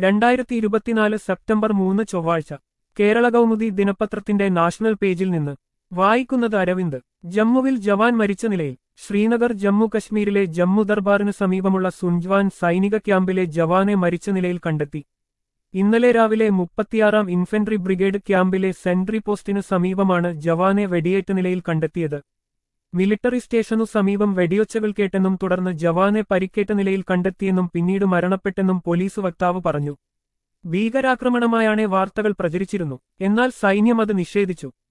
രണ്ടായിരത്തി ഇരുപത്തിനാല് സെപ്റ്റംബർ മൂന്ന് ചൊവ്വാഴ്ച കേരള കൗമുദി ദിനപത്രത്തിന്റെ നാഷണൽ പേജിൽ നിന്ന് വായിക്കുന്നത് അരവിന്ദ് ജമ്മുവിൽ ജവാൻ മരിച്ച നിലയിൽ ശ്രീനഗർ ജമ്മു കശ്മീരിലെ ജമ്മു ദർബാറിന് സമീപമുള്ള സുൻജ്വാൻ സൈനിക ക്യാമ്പിലെ ജവാനെ മരിച്ച നിലയിൽ കണ്ടെത്തി ഇന്നലെ രാവിലെ മുപ്പത്തിയാറാം ഇൻഫൻട്രി ബ്രിഗേഡ് ക്യാമ്പിലെ സെൻട്രി പോസ്റ്റിനു സമീപമാണ് ജവാനെ വെടിയേറ്റ നിലയിൽ കണ്ടെത്തിയത് മിലിറ്ററി സ്റ്റേഷനു സമീപം വെടിയൊച്ചകൾ കേട്ടെന്നും തുടർന്ന് ജവാനെ പരിക്കേറ്റ നിലയിൽ കണ്ടെത്തിയെന്നും പിന്നീട് മരണപ്പെട്ടെന്നും പോലീസ് വക്താവ് പറഞ്ഞു ഭീകരാക്രമണമായാണ് വാർത്തകൾ പ്രചരിച്ചിരുന്നു എന്നാൽ സൈന്യം അത് നിഷേധിച്ചു